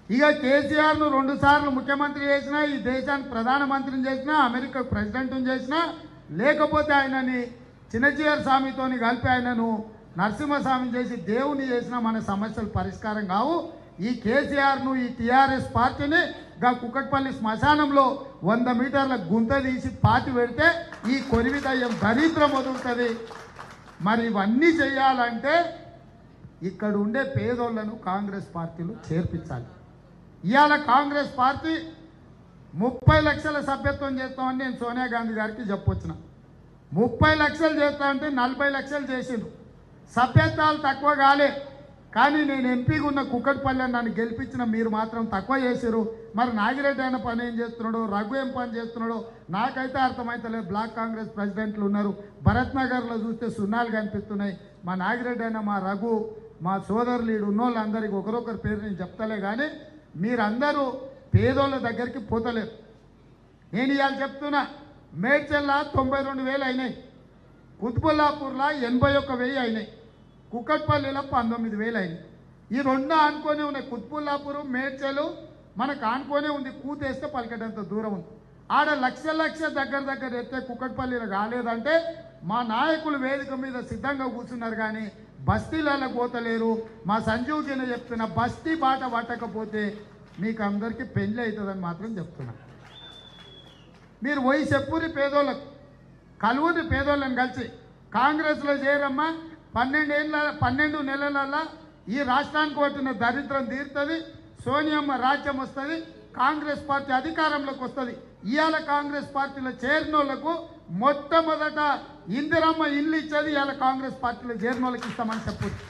ఇక కేసీఆర్ను రెండు సార్లు ముఖ్యమంత్రి చేసినా ఈ దేశానికి ప్రధానమంత్రిని చేసినా అమెరికా ప్రెసిడెంట్ని చేసినా లేకపోతే ఆయనని చిన్నజీఆర్ స్వామితోని కలిపి ఆయనను నరసింహస్వామిని చేసి దేవుని చేసినా మన సమస్యలు పరిష్కారం కావు ఈ కేసీఆర్ను ఈ టీఆర్ఎస్ పార్టీని గా కుక్కట్పల్లి శ్మశానంలో వంద మీటర్ల గుంత తీసి పాతి పెడితే ఈ కొరివి దయ్యం దరిద్రం వదులుతుంది మరి ఇవన్నీ చేయాలంటే ఇక్కడ ఉండే పేదోళ్లను కాంగ్రెస్ పార్టీలు చేర్పించాలి ఇవాళ కాంగ్రెస్ పార్టీ ముప్పై లక్షల సభ్యత్వం చేస్తామని నేను సోనియా గాంధీ గారికి చెప్పొచ్చిన ముప్పై లక్షలు చేస్తా అంటే నలభై లక్షలు చేసిండు సభ్యత్వాలు తక్కువ కాలే కానీ నేను ఎంపీగా ఉన్న కుక్కటిపల్లి నన్ను గెలిపించిన మీరు మాత్రం తక్కువ చేశారు మరి నాగిరెడ్డి అయిన పని ఏం చేస్తున్నాడు రఘు ఏం పని చేస్తున్నాడు నాకైతే అర్థమైతలేదు బ్లాక్ కాంగ్రెస్ ప్రెసిడెంట్లు ఉన్నారు భరత్ నగర్లో చూస్తే సున్నాలు కనిపిస్తున్నాయి మా నాగిరెడ్డి అయినా మా రఘు మా సోదరులు ఈడు ఉన్నోళ్ళందరికీ ఒకరొకరి పేరు నేను చెప్తలే కానీ మీరందరూ పేదోళ్ళ దగ్గరికి పోతలేరు నేను ఇవాళ చెప్తున్నా మేడ్చల్లా తొంభై రెండు వేలు అయినాయి కుతుబుల్లాపూర్లో ఎనభై ఒక్క వెయ్యి అయినాయి కుక్కట్పల్లిలో పంతొమ్మిది వేలు అయినాయి ఈ రెండు ఆనుకొని ఉన్నాయి కుతుబుల్లాపూర్ మేడ్చలు మనకు ఆనుకొనే ఉంది కూతేస్తే పలికేటంత దూరం ఉంది ఆడ లక్ష లక్ష దగ్గర దగ్గర ఎత్తే కుక్కట్పల్లిలో కాలేదంటే మా నాయకులు వేదిక మీద సిద్ధంగా కూర్చున్నారు కానీ బస్తీలలో పోతలేరు మా సంజీవ్కిన చెప్తున్నా బస్తీ బాట పట్టకపోతే మీకు అందరికీ పెళ్ళి అవుతుందని మాత్రం చెప్తున్నా మీరు పోయి చెప్పురి పేదోళ్ళకు కలువుని పేదోళ్ళని కలిసి కాంగ్రెస్లో చేరమ్మా పన్నెండేళ్ళ పన్నెండు నెలలల్లా ఈ రాష్ట్రానికి పట్టిన దరిద్రం తీరుతుంది సోనియమ్మ రాజ్యం వస్తుంది కాంగ్రెస్ పార్టీ అధికారంలోకి వస్తుంది ఇవాళ కాంగ్రెస్ పార్టీలో చేరిన వాళ్ళకు మొట్టమొదట ఇందిరమ్మ ఇల్లు ఇచ్చేది ఇవాళ కాంగ్రెస్ పార్టీలో చేరిన వాళ్ళకి ఇస్తామని చెప్పొచ్చు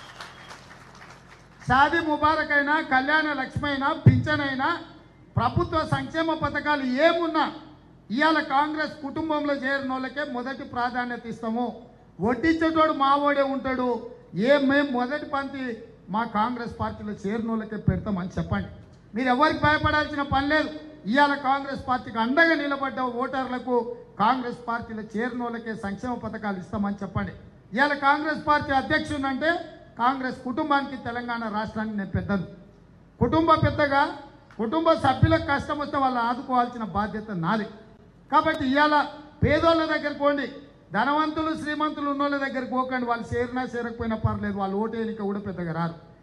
షాదీ ముబారక్ అయినా కళ్యాణ లక్ష్మి అయినా పింఛన్ అయినా ప్రభుత్వ సంక్షేమ పథకాలు ఏమున్నా ఇవాళ కాంగ్రెస్ కుటుంబంలో చేరిన వాళ్ళకే మొదటి ప్రాధాన్యత ఇస్తాము వడ్డించేటోడు మావోడే ఉంటాడు ఏ మేము మొదటి పంతి మా కాంగ్రెస్ పార్టీలో చేరిన వాళ్ళకే పెడతామని చెప్పండి మీరు ఎవరికి భయపడాల్సిన పని లేదు ఇవాళ కాంగ్రెస్ పార్టీకి అండగా నిలబడ్డ ఓటర్లకు కాంగ్రెస్ పార్టీలో చేరిన వాళ్ళకే సంక్షేమ పథకాలు ఇస్తామని చెప్పండి ఇవాళ కాంగ్రెస్ పార్టీ అధ్యక్షుడు అంటే కాంగ్రెస్ కుటుంబానికి తెలంగాణ రాష్ట్రానికి నేను పెద్దను కుటుంబ పెద్దగా కుటుంబ సభ్యులకు కష్టం వస్తే వాళ్ళు ఆదుకోవాల్సిన బాధ్యత నాది కాబట్టి ఇవాళ పేదోళ్ళ దగ్గరికి పోండి ధనవంతులు శ్రీమంతులు ఉన్నోళ్ళ దగ్గరికి పోకండి వాళ్ళు చేరినా చేరకపోయినా పర్లేదు వాళ్ళు ఓటు ఎన్నిక కూడా పెద్దగా రారు